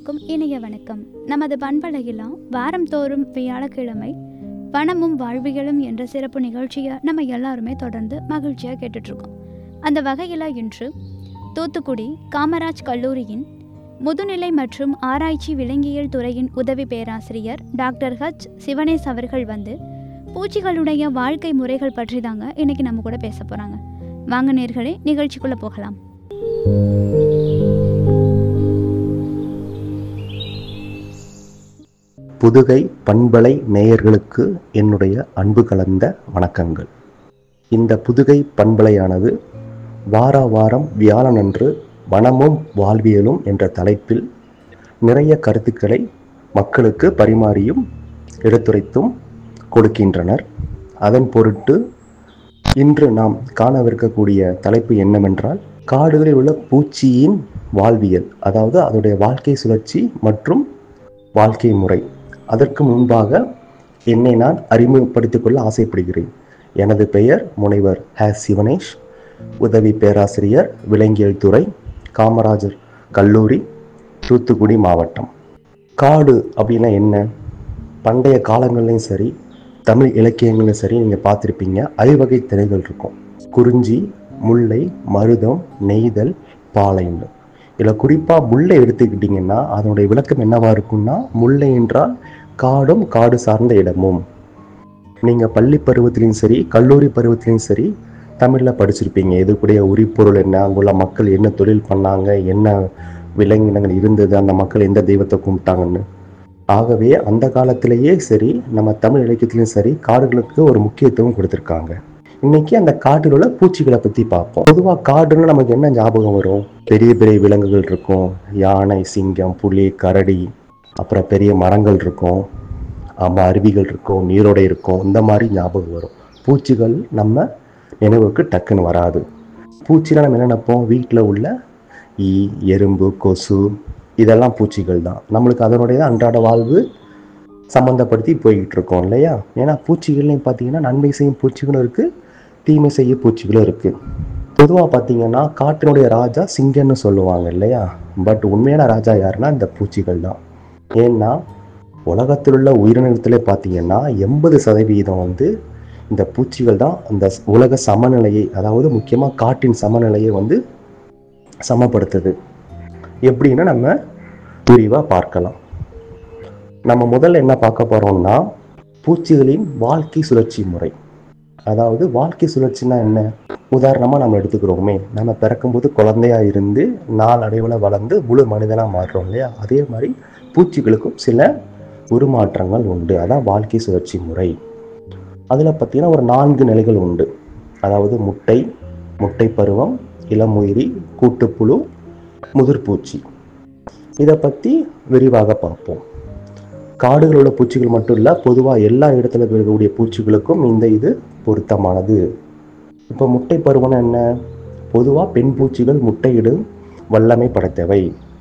அனைவருக்கும் இனிய வணக்கம் நமது பண்பலையிலாம் வாரம் தோறும் வியாழக்கிழமை வனமும் வாழ்வியலும் என்ற சிறப்பு நிகழ்ச்சியை நம்ம எல்லாருமே தொடர்ந்து மகிழ்ச்சியாக கேட்டுட்ருக்கோம் அந்த வகையில் இன்று தூத்துக்குடி காமராஜ் கல்லூரியின் முதுநிலை மற்றும் ஆராய்ச்சி விலங்கியல் துறையின் உதவி பேராசிரியர் டாக்டர் ஹச் சிவனேஸ் அவர்கள் வந்து பூச்சிகளுடைய வாழ்க்கை முறைகள் பற்றி தாங்க இன்னைக்கு நம்ம கூட பேச போகிறாங்க வாங்க நேர்களே நிகழ்ச்சிக்குள்ளே போகலாம் புதுகை பண்பலை நேயர்களுக்கு என்னுடைய அன்பு கலந்த வணக்கங்கள் இந்த புதுகை பண்பலையானது வார வாரம் வியாழனன்று வனமும் வாழ்வியலும் என்ற தலைப்பில் நிறைய கருத்துக்களை மக்களுக்கு பரிமாறியும் எடுத்துரைத்தும் கொடுக்கின்றனர் அதன் பொருட்டு இன்று நாம் காணவிருக்கக்கூடிய தலைப்பு என்னவென்றால் காடுகளில் உள்ள பூச்சியின் வாழ்வியல் அதாவது அதனுடைய வாழ்க்கை சுழற்சி மற்றும் வாழ்க்கை முறை அதற்கு முன்பாக என்னை நான் அறிமுகப்படுத்திக் கொள்ள ஆசைப்படுகிறேன் எனது பெயர் முனைவர் ஹ சிவனேஷ் உதவி பேராசிரியர் விலங்கியல் துறை காமராஜர் கல்லூரி தூத்துக்குடி மாவட்டம் காடு அப்படின்னா என்ன பண்டைய காலங்கள்லையும் சரி தமிழ் இலக்கியங்களையும் சரி நீங்கள் பார்த்துருப்பீங்க ஐவகை திணைகள் இருக்கும் குறிஞ்சி முல்லை மருதம் நெய்தல் பாலைன்னு இதில் குறிப்பாக முல்லை எடுத்துக்கிட்டிங்கன்னா அதனுடைய விளக்கம் என்னவா இருக்கும்னா முல்லை என்றால் காடும் காடு சார்ந்த இடமும் நீங்கள் பள்ளி பருவத்திலையும் சரி கல்லூரி பருவத்திலையும் சரி தமிழில் படிச்சிருப்பீங்க இதுக்குடைய உரிப்பொருள் என்ன அங்குள்ள மக்கள் என்ன தொழில் பண்ணாங்க என்ன விலங்கினங்கள் இருந்தது அந்த மக்கள் எந்த தெய்வத்தை கும்பிட்டாங்கன்னு ஆகவே அந்த காலத்திலேயே சரி நம்ம தமிழ் இலக்கியத்திலையும் சரி காடுகளுக்கு ஒரு முக்கியத்துவம் கொடுத்துருக்காங்க இன்னைக்கு அந்த காட்டில் உள்ள பூச்சிகளை பற்றி பார்ப்போம் பொதுவாக காடுன்னா நமக்கு என்ன ஞாபகம் வரும் பெரிய பெரிய விலங்குகள் இருக்கும் யானை சிங்கம் புலி கரடி அப்புறம் பெரிய மரங்கள் இருக்கும் ஆமாம் அருவிகள் இருக்கும் நீரோடை இருக்கும் இந்த மாதிரி ஞாபகம் வரும் பூச்சிகள் நம்ம நினைவுக்கு டக்குன்னு வராது பூச்சினா நம்ம என்ன நினைப்போம் வீட்டில் உள்ள ஈ எறும்பு கொசு இதெல்லாம் பூச்சிகள் தான் நம்மளுக்கு அதனுடைய அன்றாட வாழ்வு சம்மந்தப்படுத்தி போய்கிட்டு இருக்கோம் இல்லையா ஏன்னா பூச்சிகள்லையும் பார்த்தீங்கன்னா நன்மை செய்யும் பூச்சிகளும் இருக்குது தீமை செய்ய பூச்சிகளும் இருக்குது பொதுவாக பார்த்தீங்கன்னா காட்டினுடைய ராஜா சிங்கம்னு சொல்லுவாங்க இல்லையா பட் உண்மையான ராஜா யாருன்னா இந்த பூச்சிகள் தான் ஏன்னா உலகத்தில் உள்ள உயிரினத்திலே பார்த்தீங்கன்னா எண்பது சதவீதம் வந்து இந்த பூச்சிகள் தான் அந்த உலக சமநிலையை அதாவது முக்கியமாக காட்டின் சமநிலையை வந்து சமப்படுத்துது எப்படின்னு நம்ம விரிவாக பார்க்கலாம் நம்ம முதல்ல என்ன பார்க்க போகிறோம்னா பூச்சிகளின் வாழ்க்கை சுழற்சி முறை அதாவது வாழ்க்கை சுழற்சினா என்ன உதாரணமாக நம்ம எடுத்துக்கிறோமே நம்ம பிறக்கும்போது குழந்தையா இருந்து நாளடைவில் வளர்ந்து முழு மனிதனாக மாறுறோம் இல்லையா அதே மாதிரி பூச்சிகளுக்கும் சில உருமாற்றங்கள் உண்டு அதான் வாழ்க்கை சுழற்சி முறை அதில் பார்த்தீங்கன்னா ஒரு நான்கு நிலைகள் உண்டு அதாவது முட்டை முட்டை பருவம் இளமுயிரி கூட்டுப்புழு முதிர்பூச்சி இதை பற்றி விரிவாக பார்ப்போம் காடுகளில் உள்ள பூச்சிகள் மட்டும் இல்லை பொதுவாக எல்லா இடத்துல இருக்கக்கூடிய பூச்சிகளுக்கும் இந்த இது பொருத்தமானது இப்போ முட்டை பருவம்னா என்ன பொதுவாக பெண் பூச்சிகள் முட்டையிடும் வல்லமை படைத்தவை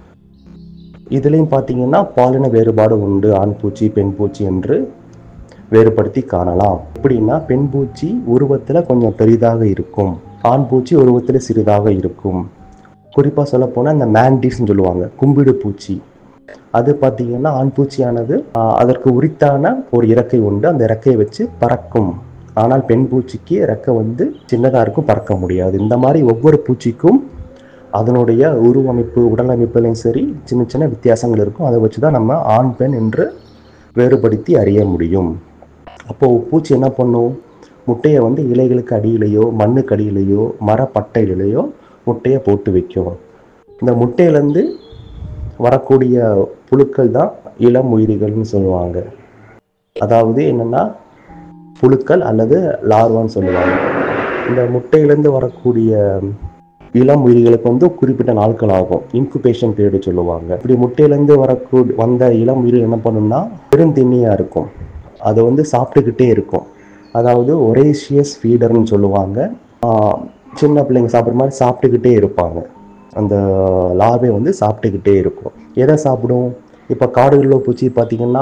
இதுலேயும் பார்த்தீங்கன்னா பாலின வேறுபாடு உண்டு ஆண் பூச்சி பெண் பூச்சி என்று வேறுபடுத்தி காணலாம் எப்படின்னா பெண் பூச்சி உருவத்தில் கொஞ்சம் பெரிதாக இருக்கும் ஆண் பூச்சி உருவத்தில் சிறிதாக இருக்கும் குறிப்பாக சொல்ல போனால் இந்த மேண்டிஸ்ன்னு சொல்லுவாங்க கும்பிடு பூச்சி அது பார்த்தீங்கன்னா ஆண் பூச்சியானது ஆஹ், அதற்கு உரித்தான ஒரு இறக்கை உண்டு அந்த இறக்கையை வச்சு பறக்கும் ஆனால் பெண் பூச்சிக்கு இறக்கை வந்து சின்னதாக இருக்கும் பறக்க முடியாது இந்த மாதிரி ஒவ்வொரு பூச்சிக்கும் அதனுடைய உருவமைப்பு உடல் அமைப்புலையும் சரி சின்ன சின்ன வித்தியாசங்கள் இருக்கும் அதை வச்சு தான் நம்ம ஆண் பெண் என்று வேறுபடுத்தி அறிய முடியும் அப்போது பூச்சி என்ன பண்ணும் முட்டையை வந்து இலைகளுக்கு அடியிலையோ மண்ணுக்கு அடியிலையோ மரப்பட்டையிலையோ முட்டையை போட்டு வைக்கும் இந்த முட்டையிலேருந்து வரக்கூடிய புழுக்கள் தான் இளம் உயிரிகள்னு சொல்லுவாங்க அதாவது என்னன்னா புழுக்கள் அல்லது லார்வான்னு சொல்லுவாங்க இந்த முட்டையிலேருந்து வரக்கூடிய இளம் உயிரிகளுக்கு வந்து குறிப்பிட்ட நாட்கள் ஆகும் இன்குபேஷன் பீரியட் சொல்லுவாங்க இப்படி முட்டையிலேருந்து வரக்கூடிய வந்த இளம் உயிர் என்ன பண்ணும்னா பெருந்திண்ணியாக இருக்கும் அதை வந்து சாப்பிட்டுக்கிட்டே இருக்கும் அதாவது ஒரேஷியஸ் ஃபீடர்னு சொல்லுவாங்க ஆஹ் சின்ன பிள்ளைங்க சாப்பிட்ற மாதிரி சாப்பிட்டுக்கிட்டே இருப்பாங்க அந்த லார்வை வந்து சாப்பிட்டுக்கிட்டே இருக்கும் எதை சாப்பிடும் இப்போ காடுகளில் பூச்சி பார்த்தீங்கன்னா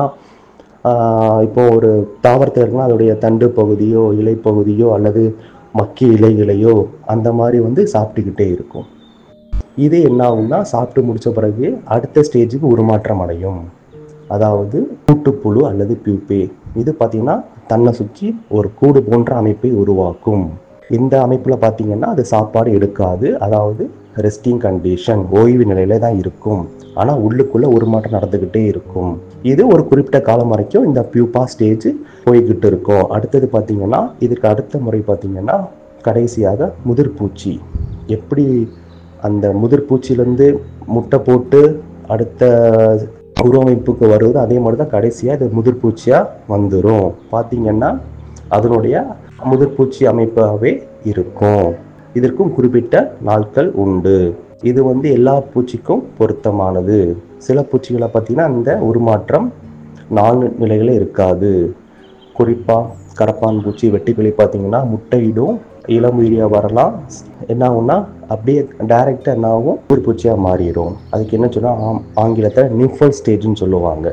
ஆஹ் இப்போ ஒரு தாவரத்தில் இருக்குன்னா அதோடைய தண்டு பகுதியோ இலை பகுதியோ அல்லது மக்கிய இலைகளையோ அந்த மாதிரி வந்து சாப்பிட்டுக்கிட்டே இருக்கும் இது என்ன ஆகும்னா சாப்பிட்டு முடிச்ச பிறகு அடுத்த ஸ்டேஜுக்கு உருமாற்றம் அடையும் அதாவது கூட்டுப்புழு அல்லது பியூப்பே இது பார்த்தீங்கன்னா தன்னை சுற்றி ஒரு கூடு போன்ற அமைப்பை உருவாக்கும் இந்த அமைப்பில் பார்த்தீங்கன்னா அது சாப்பாடு எடுக்காது அதாவது ரெஸ்டிங் கண்டிஷன் ஓய்வு நிலையில தான் இருக்கும் ஆனால் உள்ளுக்குள்ள உருமாற்றம் நடந்துக்கிட்டே இருக்கும் இது ஒரு குறிப்பிட்ட காலம் வரைக்கும் இந்த பியூப்பா ஸ்டேஜ் போய்கிட்டு இருக்கும் அடுத்தது பார்த்தீங்கன்னா இதுக்கு அடுத்த முறை பார்த்தீங்கன்னா கடைசியாக முதிர்பூச்சி எப்படி அந்த முதிர்பூச்சியிலேருந்து முட்டை போட்டு அடுத்த உருவமைப்புக்கு வருவது அதே மாதிரி தான் கடைசியாக இது முதிர்பூச்சியாக வந்துடும் பார்த்தீங்கன்னா அதனுடைய முதிர்பூச்சி அமைப்பாகவே இருக்கும் இதற்கும் குறிப்பிட்ட நாட்கள் உண்டு இது வந்து எல்லா பூச்சிக்கும் பொருத்தமானது சில பூச்சிகளை பார்த்தீங்கன்னா இந்த உருமாற்றம் நாலு நிலைகளில் இருக்காது குறிப்பாக கரப்பான் பூச்சி வெட்டுக்கிளி பார்த்தீங்கன்னா முட்டையிடும் இளம் உயிரியாக வரலாம் என்ன ஆகும்னா அப்படியே டைரெக்டாக என்ன ஆகும் பூச்சியாக மாறிடும் அதுக்கு என்ன சொன்னால் ஆங்கிலத்தில் நிஃபல் ஸ்டேஜ்னு சொல்லுவாங்க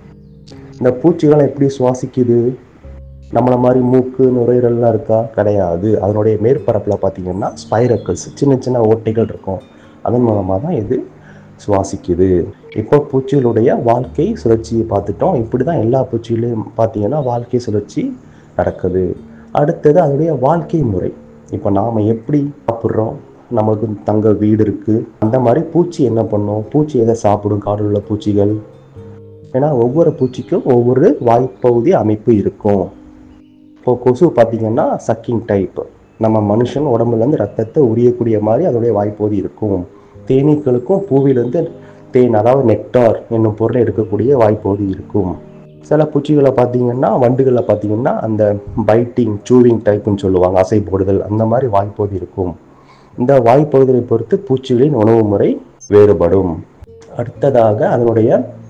இந்த பூச்சிகளை எப்படி சுவாசிக்குது நம்மளை மாதிரி மூக்கு நுரையீரல்லாம் இருக்கா கிடையாது அதனுடைய மேற்பரப்பில் பார்த்தீங்கன்னா ஸ்பைரக்கல்ஸ் சின்ன சின்ன ஓட்டைகள் இருக்கும் அதன் மூலமாக தான் இது சுவாசிக்குது இப்போ பூச்சிகளுடைய வாழ்க்கை சுழற்சியை பார்த்துட்டோம் இப்படி தான் எல்லா பூச்சிகளையும் பார்த்தீங்கன்னா வாழ்க்கை சுழற்சி நடக்குது அடுத்தது அதனுடைய வாழ்க்கை முறை இப்போ நாம் எப்படி சாப்பிட்றோம் நமக்கு தங்க வீடு இருக்குது அந்த மாதிரி பூச்சி என்ன பண்ணும் பூச்சி எதை சாப்பிடும் காடில் உள்ள பூச்சிகள் ஏன்னா ஒவ்வொரு பூச்சிக்கும் ஒவ்வொரு வாய்ப்பகுதி அமைப்பு இருக்கும் இப்போ கொசு பார்த்தீங்கன்னா சக்கிங் டைப் நம்ம மனுஷன் உடம்புலேருந்து ரத்தத்தை உரியக்கூடிய மாதிரி அதோடைய வாய்ப்பகுதி இருக்கும் தேனீக்களுக்கும் பூவிலிருந்து தேன் அதாவது நெக்டார் என்னும் பொருளை எடுக்கக்கூடிய வாய்ப்பகுதி இருக்கும் சில பூச்சிகளை பார்த்தீங்கன்னா வண்டுகளை பார்த்தீங்கன்னா அந்த பைட்டிங் சூவிங் டைப்புன்னு சொல்லுவாங்க அசை போடுதல் அந்த மாதிரி வாய்ப்பகுதி இருக்கும் இந்த வாய்ப்பகுதியை பொறுத்து பூச்சிகளின் உணவு முறை வேறுபடும் அடுத்ததாக அதனுடைய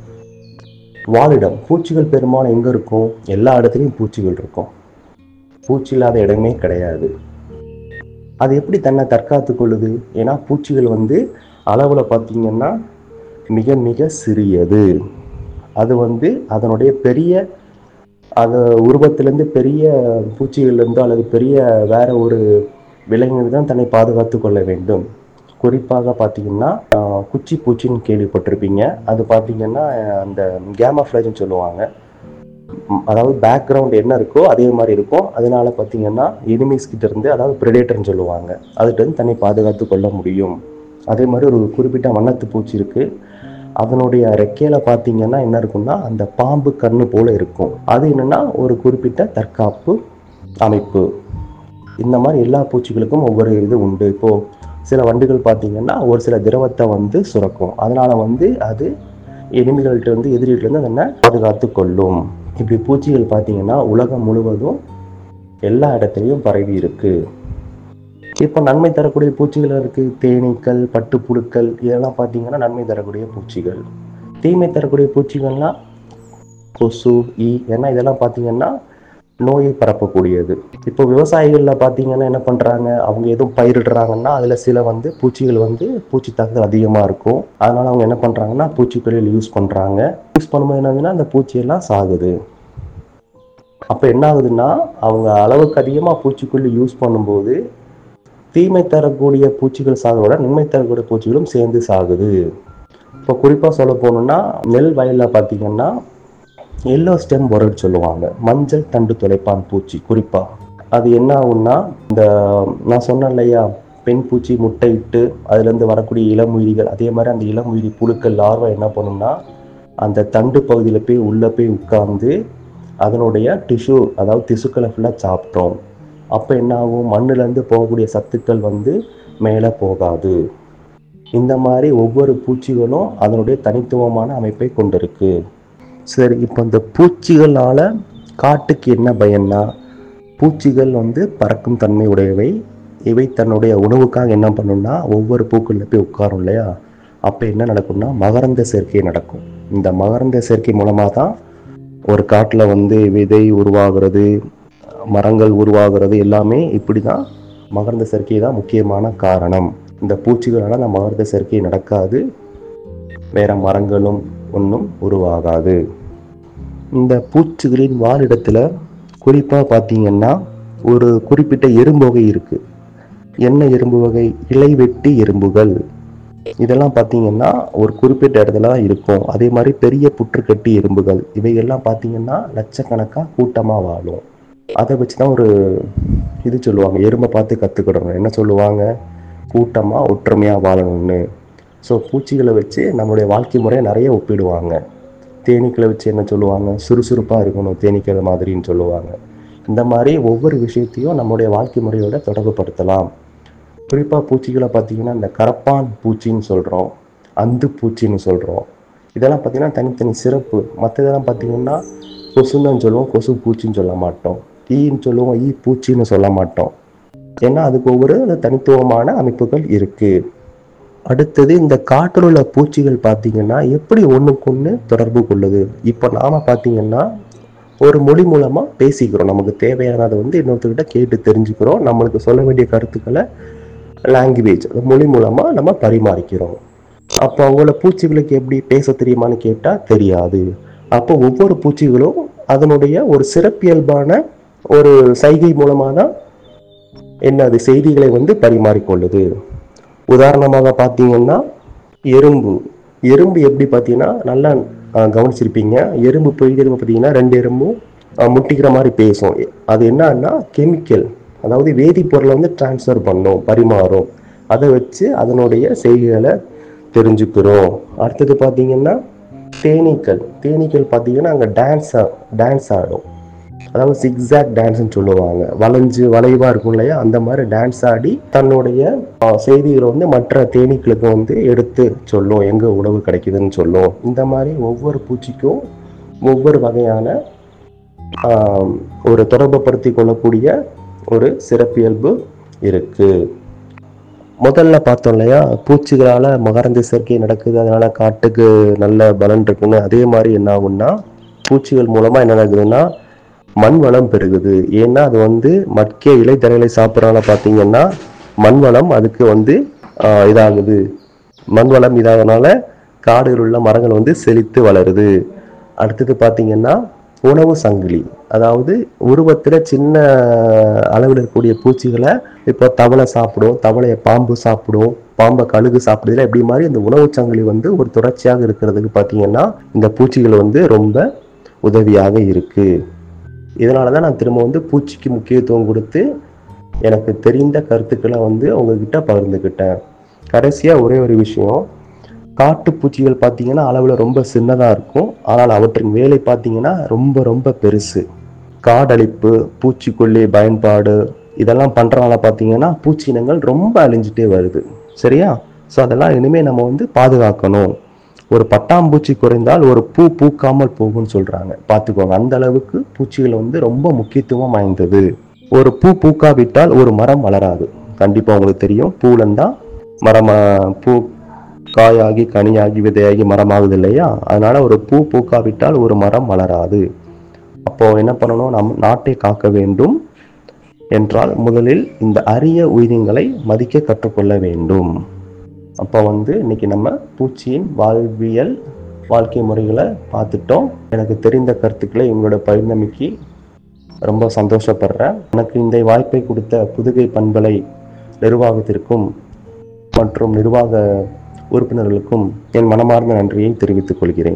வாழிடம் பூச்சிகள் பெரும்பாலும் எங்கே இருக்கும் எல்லா இடத்துலையும் பூச்சிகள் இருக்கும் பூச்சி இல்லாத இடமே கிடையாது அது எப்படி தன்னை தற்காத்து கொள்ளுது ஏன்னா பூச்சிகள் வந்து அளவில் பார்த்தீங்கன்னா மிக மிக சிறியது அது வந்து அதனுடைய பெரிய அது உருவத்திலேருந்து பெரிய பூச்சிகள்லேருந்தோ அல்லது பெரிய வேற ஒரு விலங்கிலிருந்து தான் தன்னை பாதுகாத்து கொள்ள வேண்டும் குறிப்பாக பார்த்தீங்கன்னா ஆஹ், குச்சி பூச்சின்னு கேள்விப்பட்டிருப்பீங்க அது பார்த்தீங்கன்னா அந்த கேமஃப்ளஜ்னு சொல்லுவாங்க ம், அதாவது பேக்ரவுண்ட் என்ன இருக்கோ அதே மாதிரி இருக்கும் அதனால பார்த்தீங்கன்னா எனிமீஸ் கிட்ட இருந்து அதாவது பிரெடேட்டர்னு சொல்லுவாங்க அதுகிட்ட இருந்து தன்னை பாதுகாத்து கொள்ள முடியும் அதே மாதிரி ஒரு குறிப்பிட்ட வண்ணத்து பூச்சி இருக்கு அதனுடைய ரெக்கையில பார்த்தீங்கன்னா என்ன இருக்கும்னா அந்த பாம்பு கண்ணு போல இருக்கும் அது என்னன்னா ஒரு குறிப்பிட்ட தற்காப்பு அமைப்பு இந்த மாதிரி எல்லா பூச்சிகளுக்கும் ஒவ்வொரு இது உண்டு இப்போ சில வண்டுகள் பார்த்தீங்கன்னா ஒரு சில திரவத்தை வந்து சுரக்கும் அதனால வந்து அது எனிமிகள்கிட்ட இருந்து எதிரிகிட்ட இருந்து அதனை பாதுகாத்து கொள்ளும் இப்படி பூச்சிகள் பார்த்தீங்கன்னா உலகம் முழுவதும் எல்லா இடத்துலையும் பரவி இருக்கு இப்போ நன்மை தரக்கூடிய பூச்சிகள் இருக்கு தேனீக்கள் பட்டுப்புழுக்கள் இதெல்லாம் பார்த்தீங்கன்னா நன்மை தரக்கூடிய பூச்சிகள் தீமை தரக்கூடிய பூச்சிகள்லாம் கொசு ஈ ஏன்னா இதெல்லாம் பார்த்தீங்கன்னா நோயை பரப்பக்கூடியது இப்போ விவசாயிகளில் பார்த்தீங்கன்னா என்ன பண்ணுறாங்க அவங்க எதுவும் பயிரிடுறாங்கன்னா அதில் சில வந்து பூச்சிகள் வந்து பூச்சி தாக்குதல் அதிகமாக இருக்கும் அதனால அவங்க என்ன பண்ணுறாங்கன்னா பூச்சிக்கொல்லிகள் யூஸ் பண்ணுறாங்க யூஸ் பண்ணும்போது என்னதுன்னா அந்த பூச்சியெல்லாம் சாகுது அப்போ என்ன ஆகுதுன்னா அவங்க அளவுக்கு அதிகமாக பூச்சிக்கொல்லி யூஸ் பண்ணும்போது தீமை தரக்கூடிய பூச்சிகள் சாகுறதோட நன்மை தரக்கூடிய பூச்சிகளும் சேர்ந்து சாகுது இப்போ குறிப்பாக சொல்ல போகணுன்னா நெல் வயலில் பார்த்தீங்கன்னா எல்லோ ஸ்டெம் ஒரட் சொல்லுவாங்க மஞ்சள் தண்டு துளைப்பான் பூச்சி குறிப்பாக அது என்ன ஆகும்னா இந்த நான் சொன்னேன் இல்லையா பெண் பூச்சி முட்டையிட்டு அதுலேருந்து வரக்கூடிய இளம் உயிரிகள் அதே மாதிரி அந்த இளம் உயிரி புழுக்கள் லார்வா என்ன பண்ணும்னா அந்த தண்டு பகுதியில் போய் உள்ளே போய் உட்கார்ந்து அதனுடைய டிஷ்யூ அதாவது திசுக்களை ஃபுல்லாக சாப்பிட்டோம் அப்போ என்ன ஆகும் மண்ணுலேருந்து போகக்கூடிய சத்துக்கள் வந்து மேலே போகாது இந்த மாதிரி ஒவ்வொரு பூச்சிகளும் அதனுடைய தனித்துவமான அமைப்பை கொண்டிருக்கு சரி இப்போ இந்த பூச்சிகளால் காட்டுக்கு என்ன பயன்னா பூச்சிகள் வந்து பறக்கும் தன்மை உடையவை இவை தன்னுடைய உணவுக்காக என்ன பண்ணும்னா ஒவ்வொரு பூக்களில் போய் உட்காரும் இல்லையா அப்போ என்ன நடக்கும்னா மகரந்த சேர்க்கை நடக்கும் இந்த மகரந்த சேர்க்கை மூலமாக தான் ஒரு காட்டில் வந்து விதை உருவாகிறது மரங்கள் உருவாகிறது எல்லாமே இப்படி தான் மகரந்த சேர்க்கை தான் முக்கியமான காரணம் இந்த பூச்சிகளால் அந்த மகரந்த சேர்க்கை நடக்காது வேற மரங்களும் ஒன்றும் உருவாகாது இந்த பூச்சிகளின் வாழிடத்தில் குறிப்பாக பார்த்தீங்கன்னா ஒரு குறிப்பிட்ட எறும்பு வகை இருக்குது என்ன எறும்பு வகை இலைவெட்டி எறும்புகள் இதெல்லாம் பார்த்தீங்கன்னா ஒரு குறிப்பிட்ட இடத்துல தான் இருக்கும் அதே மாதிரி பெரிய புற்றுக்கட்டி எறும்புகள் இவைகள்லாம் பார்த்தீங்கன்னா லட்சக்கணக்காக கூட்டமாக வாழும் அதை வச்சு தான் ஒரு இது சொல்லுவாங்க எறும்பை பார்த்து கற்றுக்கிடணும் என்ன சொல்லுவாங்க கூட்டமாக ஒற்றுமையாக வாழணும்னு ஸோ பூச்சிகளை வச்சு நம்மளுடைய வாழ்க்கை முறையை நிறைய ஒப்பிடுவாங்க தேனீக்களை வச்சு என்ன சொல்லுவாங்க சுறுசுறுப்பாக இருக்கணும் தேனீக்கள் மாதிரின்னு சொல்லுவாங்க இந்த மாதிரி ஒவ்வொரு விஷயத்தையும் நம்முடைய வாழ்க்கை முறையோட தொடர்புபடுத்தலாம் குறிப்பாக பூச்சிகளை பார்த்தீங்கன்னா இந்த கரப்பான் பூச்சின்னு சொல்கிறோம் அந்து பூச்சின்னு சொல்கிறோம் இதெல்லாம் பார்த்தீங்கன்னா தனித்தனி சிறப்பு மற்ற இதெல்லாம் பார்த்தீங்கன்னா கொசுன்னு சொல்லுவோம் கொசு பூச்சின்னு சொல்ல மாட்டோம் ஈன்னு சொல்லுவோம் ஈ பூச்சின்னு சொல்ல மாட்டோம் ஏன்னா அதுக்கு ஒவ்வொரு தனித்துவமான அமைப்புகள் இருக்குது அடுத்தது இந்த காற்றில் உள்ள பூச்சிகள் பார்த்தீங்கன்னா எப்படி ஒன்றுக்கொன்று தொடர்பு கொள்ளுது இப்போ நாம் பார்த்தீங்கன்னா ஒரு மொழி மூலமாக பேசிக்கிறோம் நமக்கு தேவையானதை வந்து இன்னொருத்தர்கிட்ட கேட்டு தெரிஞ்சுக்கிறோம் நம்மளுக்கு சொல்ல வேண்டிய கருத்துக்களை லாங்குவேஜ் மொழி மூலமாக நம்ம பரிமாறிக்கிறோம் அப்போ அவங்கள பூச்சிகளுக்கு எப்படி பேச தெரியுமான்னு கேட்டால் தெரியாது அப்போ ஒவ்வொரு பூச்சிகளும் அதனுடைய ஒரு சிறப்பியல்பான ஒரு சைகை மூலமாக தான் என்ன அது செய்திகளை வந்து பரிமாறிக்கொள்ளுது உதாரணமாக பார்த்தீங்கன்னா எறும்பு எறும்பு எப்படி பார்த்தீங்கன்னா நல்லா ஆஹ், கவனிச்சிருப்பீங்க எறும்பு போய் எறும்பு பார்த்தீங்கன்னா ரெண்டு எறும்பும் ஆஹ், முட்டிக்கிற மாதிரி பேசும் அது என்னன்னா கெமிக்கல் அதாவது வேதிப்பொருளை வந்து டிரான்ஸ்ஃபர் பண்ணும் பரிமாறும் அதை வச்சு அதனுடைய செய்திகளை தெரிஞ்சுக்கிறோம் அடுத்தது பார்த்தீங்கன்னா தேனீக்கள் தேனீக்கள் பார்த்தீங்கன்னா அங்கே டான்ஸ் டான்ஸ் ஆடும் அதாவது சிக்ஸாக் டான்ஸ்னு சொல்லுவாங்க வளைஞ்சு வளைவா இருக்கும் இல்லையா அந்த மாதிரி டான்ஸ் ஆடி தன்னுடைய ஆ, செய்திகளை வந்து மற்ற தேனீக்களுக்கு வந்து எடுத்து சொல்லும் எங்க உணவு கிடைக்குதுன்னு சொல்லும் இந்த மாதிரி ஒவ்வொரு பூச்சிக்கும் ஒவ்வொரு வகையான ஆம், ஒரு தொடர்புபடுத்தி கொள்ளக்கூடிய ஒரு சிறப்பியல்பு இருக்கு முதல்ல பார்த்தோம் இல்லையா பூச்சிகளால மகரந்த சேர்க்கை நடக்குது அதனால காட்டுக்கு நல்ல பலன் இருக்குன்னு அதே மாதிரி என்ன ஆகும்னா பூச்சிகள் மூலமா என்ன நடக்குதுன்னா மண் வளம் பெருகுது ஏன்னா அது வந்து மக்கிய இலைத்தரைகளை சாப்பிட்றனால பார்த்தீங்கன்னா மண் வளம் அதுக்கு வந்து ஆஹ், இதாகுது மண் வளம் இதாகனால காடுகளில் உள்ள மரங்கள் வந்து செழித்து வளருது அடுத்தது பார்த்தீங்கன்னா உணவு சங்கிலி அதாவது உருவத்தில் சின்ன அளவில் இருக்கக்கூடிய பூச்சிகளை இப்போ தவளை சாப்பிடும் தவளையை பாம்பு சாப்பிடும் பாம்பை கழுகு சாப்பிடுறதுல இப்படி மாதிரி இந்த உணவு சங்கிலி வந்து ஒரு தொடர்ச்சியாக இருக்கிறதுக்கு பார்த்தீங்கன்னா இந்த பூச்சிகள் வந்து ரொம்ப உதவியாக இருக்கு இதனால தான் நான் திரும்ப வந்து பூச்சிக்கு முக்கியத்துவம் கொடுத்து எனக்கு தெரிந்த கருத்துக்களை வந்து உங்ககிட்ட பகிர்ந்துக்கிட்டேன் கடைசியாக ஒரே ஒரு விஷயம் காட்டுப்பூச்சிகள் பார்த்தீங்கன்னா அளவில் ரொம்ப சின்னதாக இருக்கும் ஆனால் அவற்றின் வேலை பார்த்தீங்கன்னா ரொம்ப ரொம்ப பெருசு காடழிப்பு பூச்சிக்கொல்லி பயன்பாடு இதெல்லாம் பண்ணுறனால பார்த்தீங்கன்னா பூச்சி இனங்கள் ரொம்ப அழிஞ்சிட்டே வருது சரியா ஸோ அதெல்லாம் இனிமேல் நம்ம வந்து பாதுகாக்கணும் ஒரு பட்டாம்பூச்சி குறைந்தால் ஒரு பூ பூக்காமல் போகும்னு சொல்கிறாங்க பார்த்துக்கோங்க அந்த அளவுக்கு பூச்சிகள் வந்து ரொம்ப முக்கியத்துவம் வாய்ந்தது ஒரு பூ பூக்காவிட்டால் ஒரு மரம் வளராது கண்டிப்பாக உங்களுக்கு தெரியும் பூலந்தான் மரம் ஆஹ், பூ காயாகி கனியாகி விதையாகி மரமாகுது இல்லையா அதனால ஒரு பூ பூக்காவிட்டால் ஒரு மரம் வளராது அப்போ என்ன பண்ணணும் நம் நாட்டை காக்க வேண்டும் என்றால் முதலில் இந்த அரிய உயிரினங்களை மதிக்க கற்றுக்கொள்ள வேண்டும் அப்போ வந்து இன்னைக்கு நம்ம பூச்சியின் வாழ்வியல் வாழ்க்கை முறைகளை பார்த்துட்டோம் எனக்கு தெரிந்த கருத்துக்களை உங்களோட பரிந்தமைக்கு ரொம்ப சந்தோஷப்படுறேன் எனக்கு இந்த வாய்ப்பை கொடுத்த புதுகை பண்பலை நிர்வாகத்திற்கும் மற்றும் நிர்வாக உறுப்பினர்களுக்கும் என் மனமார்ந்த நன்றியை தெரிவித்துக் கொள்கிறேன்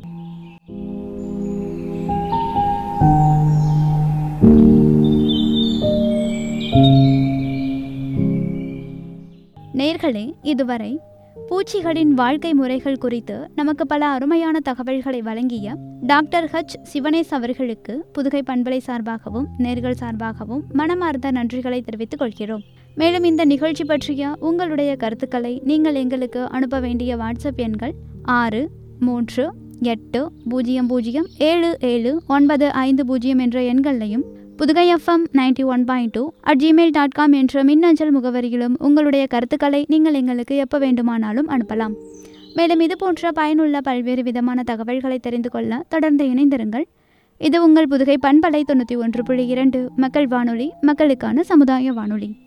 நேர்களே இதுவரை பூச்சிகளின் வாழ்க்கை முறைகள் குறித்து நமக்கு பல அருமையான தகவல்களை வழங்கிய டாக்டர் ஹச் சிவனேஸ் அவர்களுக்கு புதுகை பண்பலை சார்பாகவும் நேர்கள் சார்பாகவும் மனமார்ந்த நன்றிகளை தெரிவித்துக் கொள்கிறோம் மேலும் இந்த நிகழ்ச்சி பற்றிய உங்களுடைய கருத்துக்களை நீங்கள் எங்களுக்கு அனுப்ப வேண்டிய வாட்ஸ்அப் எண்கள் ஆறு மூன்று எட்டு பூஜ்ஜியம் பூஜ்ஜியம் ஏழு ஏழு ஒன்பது ஐந்து பூஜ்ஜியம் என்ற எண்களையும் Pudugai FM ninety one point two at Gmail dot com என்ற மின்னஞ்சல் முகவரியிலும் உங்களுடைய கருத்துக்களை நீங்கள் எங்களுக்கு எப்போ வேண்டுமானாலும் அனுப்பலாம் மேலும் இது போன்ற பயனுள்ள பல்வேறு விதமான தகவல்களை தெரிந்து கொள்ள தொடர்ந்து இணைந்திருங்கள் இது உங்கள் புதுகை பண்பலை தொண்ணூற்றி ஒன்று புள்ளி இரண்டு மக்கள் வானொலி மக்களுக்கான சமுதாய வானொலி